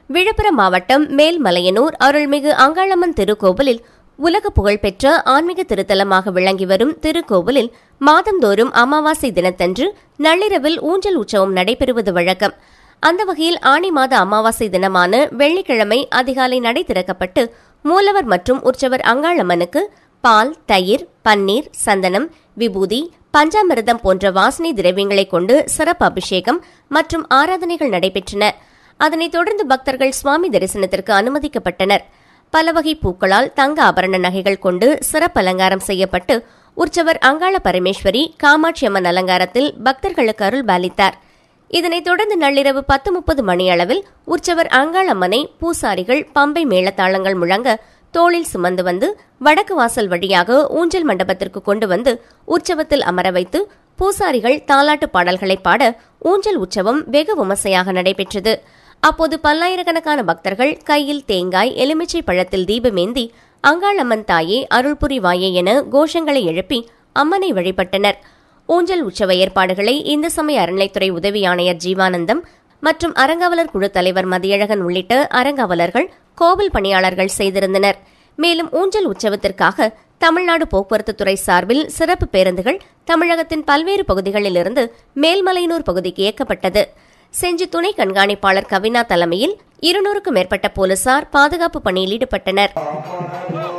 விழுப்புரம் மாவட்டம் மேல்மலையனூர் அருள்மிகு அங்காளம்மன் திருக்கோவிலில் உலக புகழ்பெற்ற ஆன்மீக திருத்தலமாக விளங்கி வரும் திருக்கோவிலில் மாதந்தோறும் அமாவாசை தினத்தன்று நள்ளிரவில் ஊஞ்சல் உற்சவம் நடைபெறுவது வழக்கம் அந்த வகையில் ஆணி மாத அமாவாசை தினமான வெள்ளிக்கிழமை அதிகாலை நடை திறக்கப்பட்டு மூலவர் மற்றும் உற்சவர் அங்காளம்மனுக்கு பால் தயிர் பன்னீர் சந்தனம் விபூதி பஞ்சாமிர்தம் போன்ற வாசனை திரவியங்களை கொண்டு சிறப்பு அபிஷேகம் மற்றும் ஆராதனைகள் நடைபெற்றன அதனைத் தொடர்ந்து பக்தர்கள் சுவாமி தரிசனத்திற்கு அனுமதிக்கப்பட்டனர் பல வகை பூக்களால் தங்க ஆபரண நகைகள் கொண்டு சிறப்பு அலங்காரம் செய்யப்பட்டு உற்சவர் அங்காள பரமேஸ்வரி காமாட்சி அம்மன் அலங்காரத்தில் பக்தர்களுக்கு அருள் பாலித்தார் இதனைத் தொடர்ந்து நள்ளிரவு பத்து முப்பது மணியளவில் உற்சவர் அங்காளம்மனை பூசாரிகள் பம்பை மேளதாளங்கள் முழங்க தோளில் சுமந்து வந்து வடக்கு வாசல் வழியாக ஊஞ்சல் மண்டபத்திற்கு கொண்டு வந்து உற்சவத்தில் அமர வைத்து பூசாரிகள் தாலாட்டு பாடல்களை பாட ஊஞ்சல் உற்சவம் வெகு விமர்சையாக நடைபெற்றது அப்போது பல்லாயிரக்கணக்கான பக்தர்கள் கையில் தேங்காய் எலுமிச்சை பழத்தில் தீபமேந்தி அங்காளம்மன் தாயே அருள் புரிவாயே என கோஷங்களை எழுப்பி அம்மனை வழிபட்டனர் ஊஞ்சல் உற்சவ ஏற்பாடுகளை இந்து சமய அறநிலைத்துறை உதவி ஆணையர் ஜீவானந்தம் மற்றும் அறங்காவலர் குழு தலைவர் மதியழகன் உள்ளிட்ட அறங்காவலர்கள் கோவில் பணியாளர்கள் செய்திருந்தனர் மேலும் ஊஞ்சல் உற்சவத்திற்காக தமிழ்நாடு போக்குவரத்து துறை சார்பில் சிறப்பு பேருந்துகள் தமிழகத்தின் பல்வேறு பகுதிகளிலிருந்து மேல்மலையனூர் பகுதிக்கு இயக்கப்பட்டது செஞ்சி துணை கண்காணிப்பாளர் கவினா தலைமையில் இருநூறுக்கும் மேற்பட்ட போலீசார் பாதுகாப்பு பணியில் ஈடுபட்டனர்